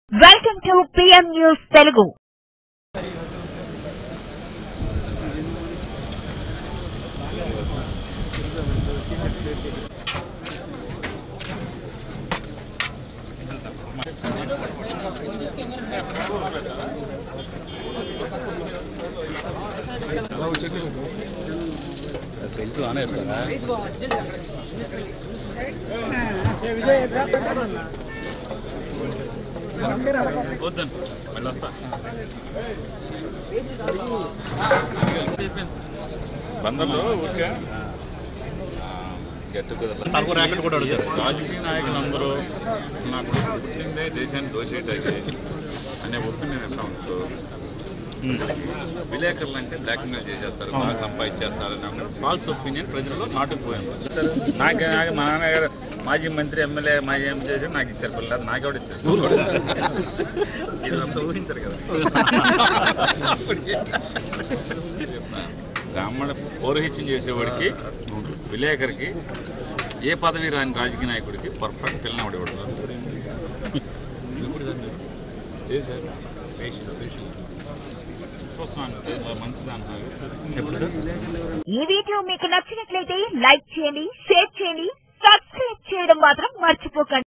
welcome to PM news Telugu belt ఆనేస్తారా వద్దండి మళ్ళీ వస్తా బందర్లో ఊరికే గెట్ టుగెదర్ రాజకీయ నాయకులు అందరూ నాకు పుట్టిందే దేశాన్ని దోషేయటానికి అనే ఒపీనియన్ ఎట్లా ఉండదు విలేకరులు అంటే బ్లాక్మెయిల్ చేసేస్తారు బాగా సంపాదించేస్తారు అనే ఫాల్స్ ఒపీనియన్ ప్రజల్లో నాటుకుపోయింది నాకు నాకు మా నాన్నగారు మాజీ మంత్రి ఎమ్మెల్యే మాజీ ఎంపీ చేసి నాకు ఇచ్చారు పిల్లలు నాకెవడు ఇచ్చారు ఇదంతా ఊహించారు కదా బ్రాహ్మణ పౌరహిత్యం చేసేవాడికి విలేకరికి ఏ పదవి రాని రాజకీయ నాయకుడికి పర్ఫెక్ట్ పిల్లనవాడు ఇవ్వడు ఏ సార్ చూస్తున్నాను మంచిది అంటున్నారు ఈ వీడియో మీకు నచ్చినట్లయితే లైక్ చేయండి షేర్ చేయండి సబ్స్క్రైబ్ చేయడం మాత్రం మర్చిపోకండి